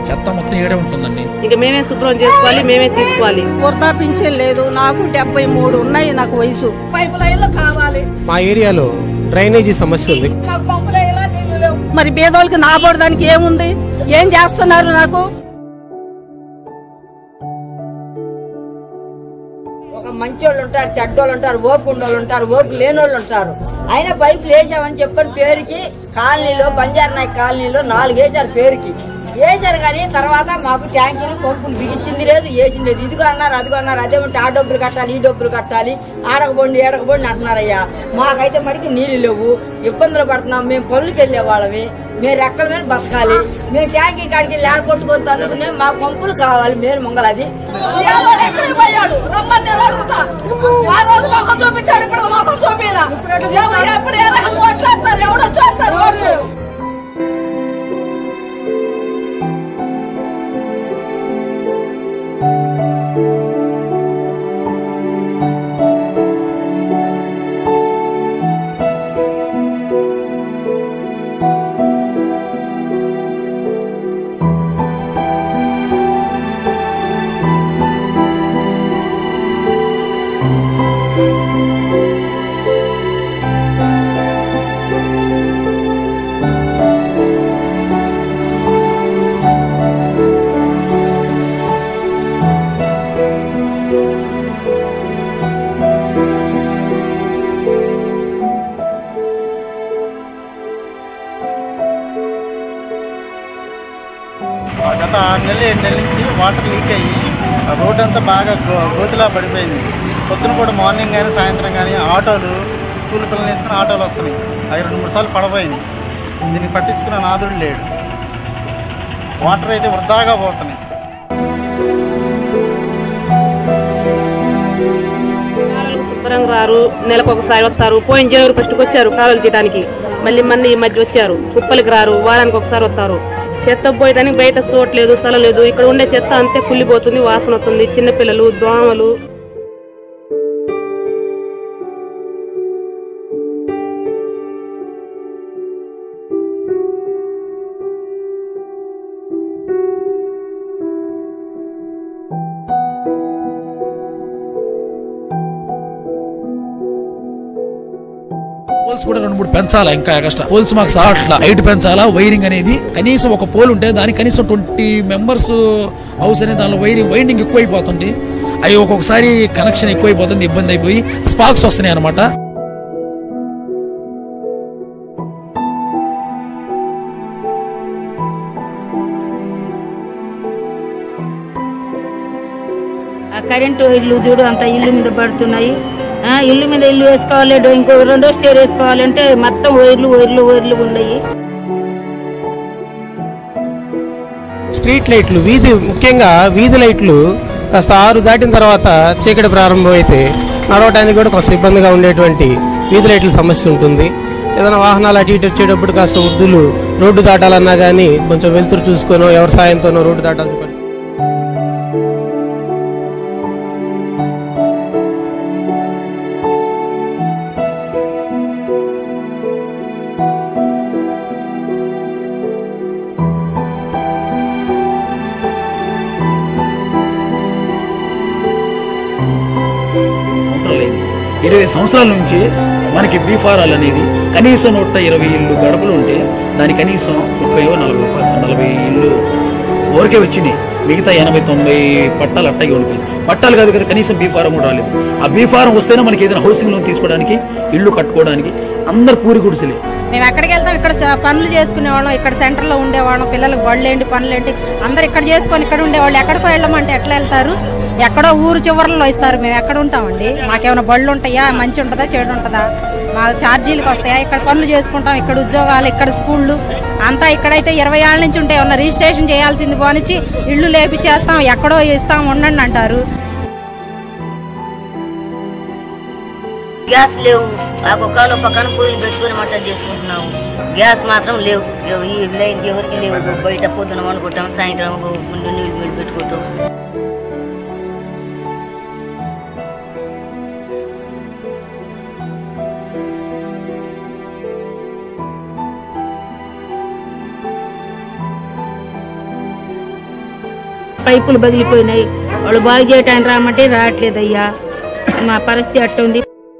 చెత్త మొత్తం ఏడే ఉంటుందండి ఇక మేమే శుభ్రం చేసుకోవాలి మేమే తీసుకోవాలి వృద్ధా పింఛన్ లేదు నాకు డెబ్బై మూడు ఉన్నాయి నాకు వయసు పైపు లైన్లు కావాలి మా ఏరియాలో డ్రైనేజీ సమస్య ఉంది మాకు పంపు లైన్లో నీళ్లు లేవు మరి పేదోళ్ళకి నాబోడడానికి ఏముంది ఏం చేస్తున్నారు నాకు ఒక మంచోళ్ళు ఉంటారు చెడ్డోళ్ళు ఉంటారు ఓపు ఉండోళ్ళు ఉంటారు ఓపు లేనోళ్ళు ఉంటారు అయినా పైపులు వేసామని చెప్పని పేరుకి కాలనీలో బంజారా నాయక్ కాలనీలో నాలుగు వేసారు పేరుకి వేసారు కానీ తర్వాత మాకు ట్యాంకీలు పంపులు బిగించింది లేదు వేసింది లేదు ఇదిగో అన్నారు అదిగో అన్నారు అదే ఉంటే ఆ డబ్బులు కట్టాలి ఈ డబ్బులు కట్టాలి ఆడకపోండి ఏడకపోండి అంటున్నారయ్యా మాకైతే మడికి నీళ్ళు లేవు ఇబ్బందులు పడుతున్నాం మేము పనులకి వెళ్ళే వాళ్ళమి మేము రెక్కల మీద బతకాలి మేము ట్యాంకీ కాడికి లేడ కొట్టుకొని తన్నుకునే మా పంపులు కావాలి మేము ముంగలది ఇవాళ ఎక్కడికి పోయాడు రమ్మని నేను అడుగుతా ఆ రోజు మొఖం చూపించాడు ఇప్పుడు మొఖం చూపిలా ఎవరు ఎప్పుడు ఏ రకంగా మాట్లాడతారు ఎవడో చూస్తారు ఓట్లు ఆ గత ఆరు నెలలు ఏడు నెలల నుంచి వాటర్ లీక్ అయ్యి ఆ రోడ్ అంతా బాగా గో- గోతులా పడిపోయింది పొద్దున కూడా మార్నింగ్ కానీ సాయంత్రం కానీ ఆటోలు స్కూల్ పిల్లలు వేసుకుని ఆటోలు వస్తున్నాయి అవి రెండు మూడు సార్లు పడబోయినాయి దీన్ని పట్టించుకున్న నాదుడు లేడు వాటర్ అయితే వృధాగా పోతున్నాయి కాలువలకు శుభ్రంగా రారు నెలకు ఒకసారి వస్తారు పోయిన జనవరి ఫస్ట్కి వచ్చారు కాలువలు తీయడానికి మళ్ళీ మొన్న ఈ మధ్య వచ్చారు కుప్పలకి రారు వారానికి ఒకసారి వస్తారు చెత్త పోయడానికి బయట చోట్లేదు స్థలం లేదు ఇక్కడ ఉండే చెత్త అంతే కుళ్ళిపోతుంది వాసన వస్తుంది చిన్నపిల్లలు దోమలు పోల్స్ కూడా రెండు మూడు పెంచాలా ఇంకా ఎక్స్ట్రా పోల్స్ మాకు సాగట్లా హైట్ పెంచాలా వైరింగ్ అనేది కనీసం ఒక పోల్ ఉంటే దానికి కనీసం ట్వంటీ మెంబర్స్ హౌస్ అనేది దానిలో వైరింగ్ వైండింగ్ ఎక్కువైపోతుంది అవి ఒక్కొక్కసారి కనెక్షన్ ఎక్కువైపోతుంది ఇబ్బంది అయిపోయి స్పార్క్స్ వస్తున్నాయి అనమాట ఆ కరెంటు ఇల్లు చూడు అంత ఇల్లు మీద పడుతున్నాయి ఆ, ఇల్లు మీద ఇల్లు వేసుకోవాలి డో- ఇంకో రెండో స్టేర్ వేసుకోవాలంటే మొత్తం వైర్లు వైర్లు వైర్లు ఉన్నాయి స్ట్రీట్ లైట్లు వీధి ముఖ్యంగా వీధి లైట్లు కాస్త ఆరు దాటిన తర్వాత చీకటి ప్రారంభమైతే నడవడానికి కూడా కొంత ఇబ్బందిగా ఉండేటువంటి వీధి లైట్ల సమస్య ఉంటుంది ఏదైనా వాహనాలు అటు ఇటు వచ్చేటప్పుడు కాస్త వృద్ధులు రోడ్డు దాటాలన్నా కానీ కొంచెం వెలుతురు చూసుకొనో ఎవరి సాయంతోనో రోడ్డు దాటాల్సిన పరిస్థితి సంవత్సరాలు అయింది ఇరవై సంవత్సరాల నుంచి మనకి బీఫారాలు అనేది కనీసం నూట ఇరవై ఇల్లు గడపలు ఉంటే దాని కనీసం ముప్పై నలభై ప- నలభై ఇల్లు ఊరికే వచ్చినాయి మిగతా ఎనభై తొంభై పట్టాలు అట్టగా ఉండిపోయింది పట్టాలు కాదు కదా కనీసం బీఫారం కూడా రాలేదు ఆ బీఫారం వస్తేనే మనకి ఏదైనా హౌసింగ్ లోన్ తీసుకోవడానికి ఇల్లు కట్టుకోవడానికి అందరు పూరి గుడిసెలే మేము ఎక్కడికి వెళ్తాం ఇక్కడ చ- పనులు చేసుకునేవాళ్ళం ఇక్కడ సెంటర్లో ఉండేవాళ్ళం పిల్లలకు బళ్ళేంటి పనులేంటి అందరు ఇక్కడ చేసుకొని ఇక్కడ ఉండేవాళ్ళు ఎక్కడికో వెళ్ళమంటే ఎట్లా వెళ్తారు ఎక్కడో ఊరు చివరలో ఇస్తారు మేము ఎక్కడ ఉంటామండి మాకేమైనా బళ్ళు ఉంటాయా మంచి ఉంటుందా చెడు ఉంటుందా మా ఛార్జీలకు వస్తాయా ఇక్కడ పనులు చేసుకుంటాం ఇక్కడ ఉద్యోగాలు ఇక్కడ స్కూళ్ళు అంతా ఇక్కడైతే ఇరవై ఏళ్ళ నుంచి ఉంటే ఏమన్నా రిజిస్ట్రేషన్ చేయాల్సింది పోనిచ్చి ఇల్లు లేపిచ్చేస్తాం ఎక్కడో ఇస్తాం ఉండండి అంటారు గ్యాస్ లేవు ఆ కుక్కలో పక్కన పూలు పెట్టుకుని మంట చేసుకుంటున్నాము గ్యాస్ మాత్రం లేవు లేవు. ఈ లైన్ ఎవరికి లేవు బయట పొద్దున వండుకుంటాం సాయంత్రం ఒక ముందు నీళ్ళు నీళ్ళు పెట్టుకుంటాం పైపులు పగిలిపోయినాయి వాళ్ళు బాగు చేయటానికి రామంటే రావట్లేదయ్యా మా పరిస్థితి అట్టుంది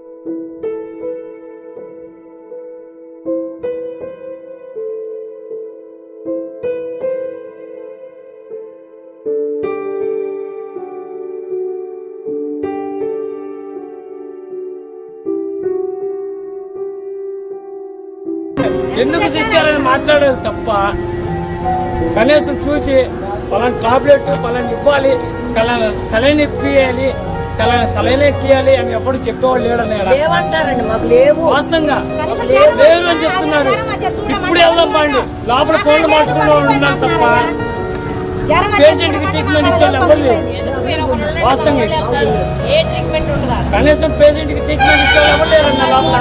ఎందుకు తెచ్చారని మాట్లాడేది తప్ప కనీసం చూసి పలానా టాబ్లెట్ పలానా ఇవ్వాలి పలానా సలైన ఇప్పియాలి సలైన సలైన ఎక్కియాలి అని ఎప్పుడు చెప్పేవాళ్ళు లేడని ఈడ. లేవంటారండి మాకు లేవు వాస్తవంగా లేరు అని చెప్తున్నారు ఇప్పుడు వెళ్దాం పండి లోపల ఫోన్లు మాట్లాడుకునే వాళ్ళు ఉన్నారు తప్ప పేషెంట్ కి ట్రీట్మెంట్ ఇచ్చే ఎవరు లేరు వాస్తవంగా కనీసం పేషెంట్ కి ట్రీట్మెంట్ ఇచ్చే ఎవరు లేరన్న లోపల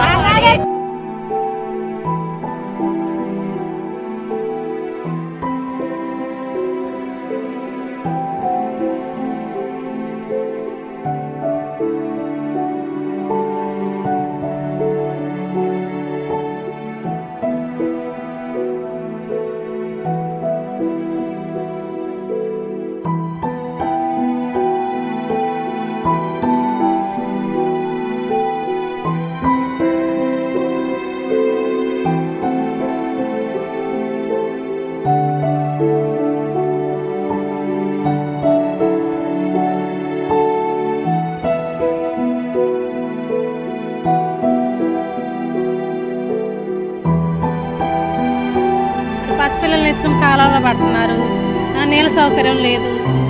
పసిపిల్లలు నేర్చుకుని కాలంలో పడుతున్నారు ఆ, నీళ్ళ సౌకర్యం లేదు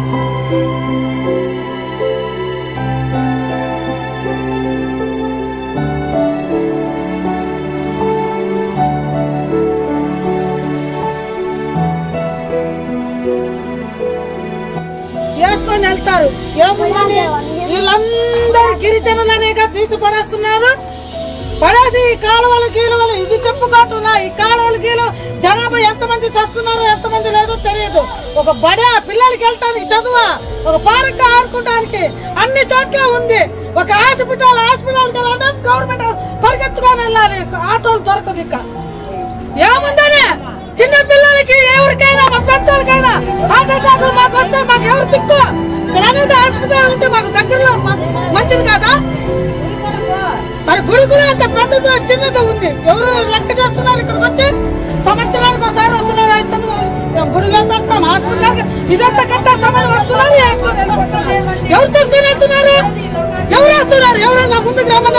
వేసుకొని వెళ్తారు ఏముందని వీళ్ళందరూ గిరిజనులనేగా తీసి పడేస్తున్నారు పడేసి ఈ కాలువలు గీలువలు ఇది చెప్పుకుంటున్నా ఈ కాలువలు గీలు జనాభా ఎంతమంది చస్తున్నారో ఎంతమంది లేదో తెలియదు ఒక బడే పిల్లలకి వెళ్ళటానికి చదువా ఒక పార్క్ ఆడుకోవడానికి అన్ని చోట్ల ఉంది ఒక హాస్పిటల్ హాస్పిటల్కి వెళ్ళాలంటే గవర్నమెంట్ పరిగెత్తుకొని వెళ్ళాలి ఆటోలు దొరకదు ఇక్కడ ఏముందని చిన్న పిల్లలకి ఎవరికైనా మా పెద్దోళ్ళకైనా హార్ట్ అటాక్ మాకు వస్తే మాకు ఎవరు దిక్కు ఇక్కడ అనేది హాస్పిటల్ ఉంటే మాకు దగ్గరలో మాకు మంచిది కాదా మరి గుడి కూడా అంత పెద్దది చిన్నది ఉంది ఎవరు లెక్క చేస్తున్నారు ఇక్కడికి వచ్చి సంవత్సరానికి ఒకసారి వస్తున్నారు ఐదు సంవత్సరాలు మేము గుడిలో పెడతాం హాస్పిటల్ ఇదంతా కట్టేస్తామని వస్తున్నారు వేసుకొని వెళ్ళిపోతున్నారు. ఎవరు తీసుకొని వెళ్తున్నారు ఎవరు వస్తున్నారు ఎవరన్నా ముందుకు రమ్మన్నా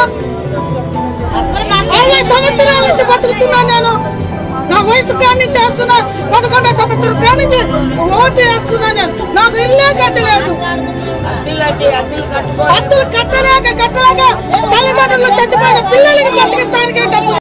అరవై సంవత్సరాల నుంచి బతుకుతున్నాను నేను నా వయసు కాని చేస్తున్నా పదకొండో సంవత్సరం కాని ఓటు వేస్తున్నా నేను నాకు ఇల్లే కట్టలేదు అద్దెలు కట్టలేక కట్టలేక తల్లిదండ్రులు చచ్చిపోయిన పిల్లలకి బతికిస్తానికి డబ్బు